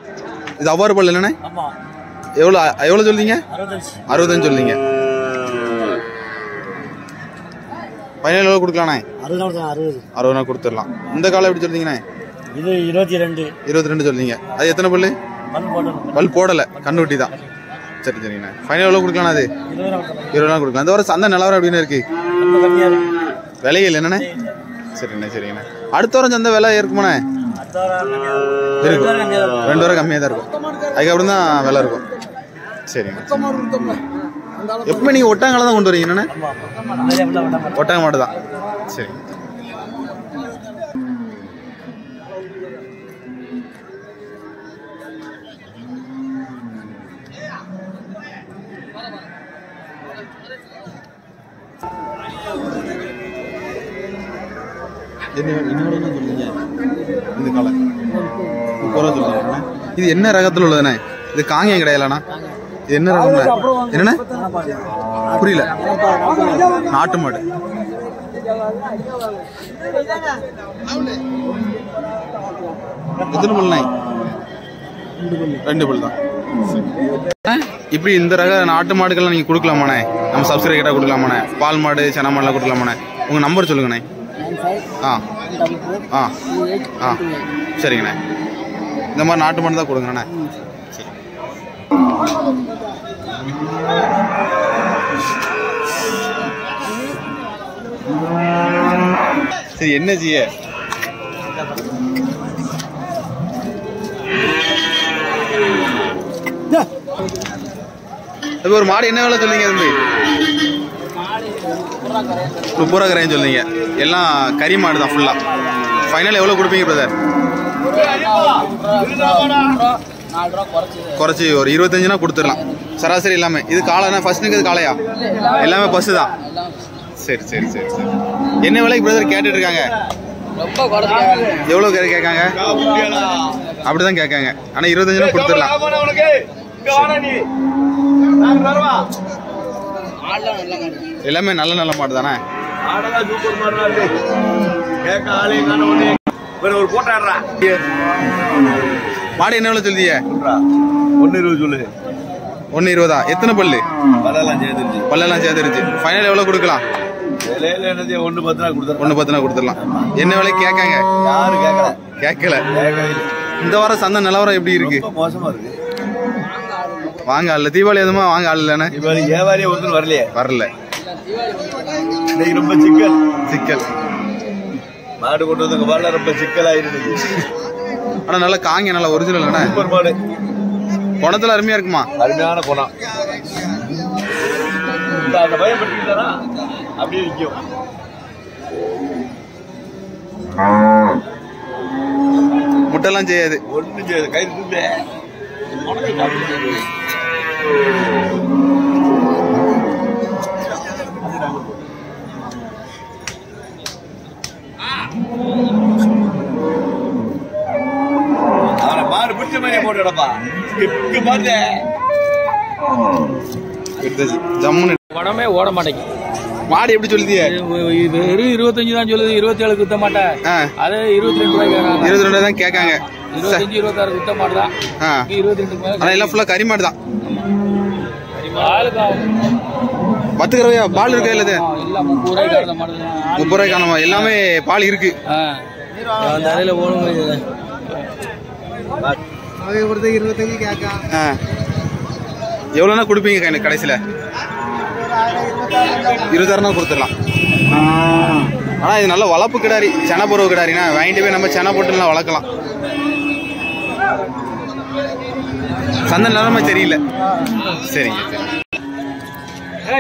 இது அவ்வாறு பல் இல்லைண்ணே ஆமா எவ்வளோ எவ்வளோ சொல்றீங்க அறுபத்தஞ்சு அறுபத்தஞ்சு சொல்றீங்க ஃபைனல் எவ்வளோ கொடுக்கலாண்ணே அறுபது அறுபது அறுபது நாள் கொடுத்துடலாம் இந்த காலம் எப்படி சொல்றீங்கண்ணே இது இருபத்தி ரெண்டு இருபத்தி ரெண்டு சொல்றீங்க அது எத்தனை பல்லு பல் போடணும் பல் போடலை கண்ணுட்டி தான் சரி சரிங்கண்ணே ஃபைனல் எவ்வளோ கொடுக்கலாம் அது இருபது நாள் கொடுக்கணும். இருபது நாள் கொடுக்கலாம் இந்த வாரம் சந்தை நிலவரம் எப்படின்னு இருக்கு ரொம்ப கம்மியா இருக்கு விலையில் என்னண்ணே சரிண்ணே சரிங்கண்ணே அடுத்த வாரம் சந்தை விலை இருக்குமாண்ணே அடுத்த வாரம் கம்மியா இருக்கும். இருக்கும் அடுத்த வாரம் கம்மியா இருக்கும். ரெண்டு வாரம் கம்மியாக தான் இருக்கும் அதுக்கப்புறம் தான் விலை இருக்கும் சரிங்க எப்பவுமே நீங்கள் ஒட்டாங்கால தான் கொண்டு வரீங்க என்னண்ணே ஆமா ஆமா நிறைய பிள்ளை விட மாட்டோம். ஒட்டாங்க மாட்டு தான் சரி இந்த காலை முப்பது ரூபா சொல்லுங்க இது என்ன ரகத்தில் உள்ளதுண்ணே இது காங்கியம் கிடையாதுண்ணா இது என்ன ரகம்ண்ணே என்னண்ணே புரியல நாட்டு மாடு எத்தனை பல்லுண்ணே ரெண்டு பல் தான் இப்படி இந்த ரக நாட்டு மாடுகள்லாம் நீங்கள் கொடுக்கலாமாண்ணே நம்ம சப்சிடி கேட்டால் கொடுக்கலாமாண்ணே பால் மாடு சென மாடுலாம் கொடுக்கலாமாண்ணே உங்கள் நம்பர் சொல்லுங்கண்ணே ஆ ஆ ஆ சரிங்கண்ணே இந்த மாதிரி நாட்டு மாடு தான் கொடுங்கண்ணே சரி சரி என்ன செய்ய இப்போ ஒரு மாடு என்ன வேலை சொல்றீங்க தம்பி முப்பது ரூபா கரையும் சொல்றீங்க எல்லாம் கறி மாடு தான் ஃபுல்லா ஃபைனல் எவ்வளோ கொடுப்பீங்க பிரதர் குறைச்சி ஒரு இருபத்தஞ்சுனா கொடுத்துடலாம் சராசரி எல்லாமே இது காளைனா ஃபர்ஸ்ட்டுக்கு இது காளையா எல்லாமே பஸ்ஸு தான் சரி சரி சரி சரி என்ன விலைக்கு பிரதர் கேட்டுட்டு இருக்காங்க எவ்வளோ கறி கேட்காங்க அப்படிதான் கேட்காங்க ஆனால் இருபத்தஞ்சுனா கொடுத்துடலாம் எல்லாமே நல்ல நல்ல மாடு தானே ஒரு போட்டாடுறா மாடு என்ன விலை சொல்லிய ஒன்னு இருபது சொல்லு ஒன்று இருபதா எத்தனை பல்லு பலெல்லாம் சேர்ந்துருச்சு பல்லெல்லாம் சேர்த்துருச்சு ஃபைனல் எவ்வளோ கொடுக்கலாம் விலையில என்னது ஒண்ணு பத்து நாள் கொடுத்துருவோம் ஒன்று பத்துனா கொடுத்துடலாம் என்ன விலை கேட்காங்க யாரும் கேட்கல கேட்கல கேட்கவே இல்லை. இந்த வாரம் சந்தை நிலவரம் எப்படி இருக்கு ரொம்ப மோசமா இருக்கு வாங்க ஆள் தீபாவளி எதுவுமா வாங்க ஆள் இல்லைண்ணே இப்ப வியாபாரியே ஒருத்தர் வரலையே வரல இன்னைக்கு ரொம்ப சிக்கல் சிக்கல் மாடு கொண்டு வந்தவங்க வரல ரொம்ப சிக்கலாயிருந்தது ஆனால் நல்லா காங்க நல்லா ஒரிஜினல் சூப்பர் மாடு குணத்துல அருமையா இருக்குமா அருமையான குணம் இந்த அந்த பயம் பட்டுக்கிட்டாரா அப்படியே நிற்கும் முட்டைலாம் செய்யாது ஒன்றும் செய்யாது கை தூக்கல அவனை மாடு பிடிச்ச மாதிரி போட்டுடப்பா இங்க பாருங்க எடுத்தாச்சு. ஜம்முன்னு படமே ஓட மாட்டேங்குது மாடு எப்படி சொல்லுதிய இது வெறும் இருபத்தஞ்சு தான் சொல்லுது இருபத்தி ஏழு குத்த மாட்டேன் ஆ அது இருபத்தி ரெண்டு ரூபாய் கேட்கறாங்க இருபது ரெண்டு தான் கேட்காங்க இருபத்தஞ்சு இருபத்தாறு குத்த மாட்டேன் ஆ இருபத்தி ரெண்டு மேல ஆனால் எல்லாம் ஃபுல்லாக கறி மாடு தான் ஆளுக்கு ஆகும். பத்து கறவையா பால் இருக்கா இல்லை இது? ஆ, எல்லாம் முப்பது ரூபாய் கறந்த மாட்டேன் முப்பது ரூபாய் காணாமா எல்லாமே பால் இருக்கு அந்த அறையில போகணும் ஆ எவ்வளோனா கொடுப்பீங்க கை- கடைசியில இருபதாயிரம் தான் கொடுத்துடலாம் ஆனால் இது நல்ல வளர்ப்பு கிடாரி சென பருவ கிடாரினா வாங்கிட்டு போய் நம்ம சென போட்டுலாம் வளர்க்கலாம் சந்தை நிலைமை தெரியல சரிங்க சரி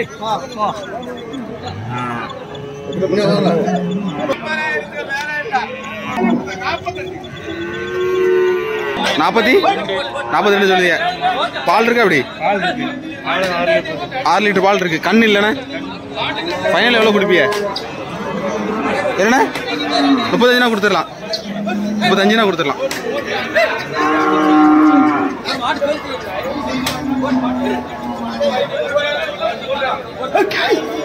நாற்பத்தி நாற்பத்தி ரெண்டு சொல்லுங்க பால் இருக்கா அப்படி ஆறு லிட்டர் பால் இருக்கு கண் இல்லைண்ணே ஃபைனல் எவ்வளோ கொடுப்பிய என்னண்ணே முப்பத்தஞ்சுனா கொடுத்துடலாம் முப்பத்தஞ்சுனா கொடுத்துடலாம்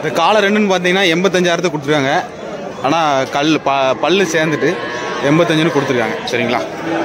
இந்த காலை ரெண்டுன்னு பார்த்தீங்கன்னா எண்பத்தஞ்சாயிரத்துக்கு கொடுத்துருக்காங்க ஆனால் கல் ப பல்லு சேர்ந்துட்டு எண்பத்தஞ்சுன்னு கொடுத்துருக்காங்க சரிங்களா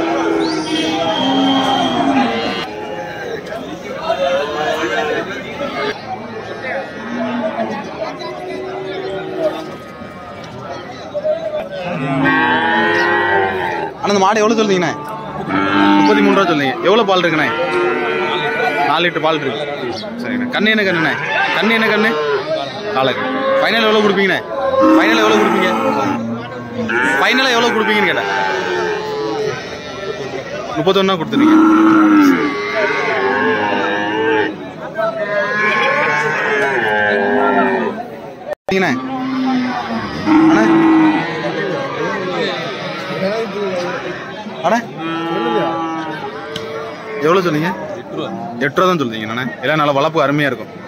ஆனால் அந்த மாடு எவ்வளோ சொல்றீங்கண்ணே முப்பத்தி மூணு ரூபா சொல்றீங்க எவ்வளோ பால் இருக்குண்ணே நாலு லிட்டர் பால் இருக்கு சரிண்ணே கண்ணு என்ன கண்ணுண்ணே கண்ணு என்ன கண்ணு காலக்கு ஃபைனல் எவ்வளோ கொடுப்பீங்கண்ணே ஃபைனல் எவ்வளோ கொடுப்பீங்க ஃபைனலாக எவ்வளோ கொடுப்பீங்கன்னு கேட்டேன் முப்பத்தொன்னா கொடுத்துருங்க அண்ணே அண்ணே அண்ணே எவ்வளோ சொன்னீங்க எட்டு ரூபா தான் சொல்றீங்க அண்ணே எல்லாம் நல்ல வளர்ப்பு அருமையாக இருக்கும்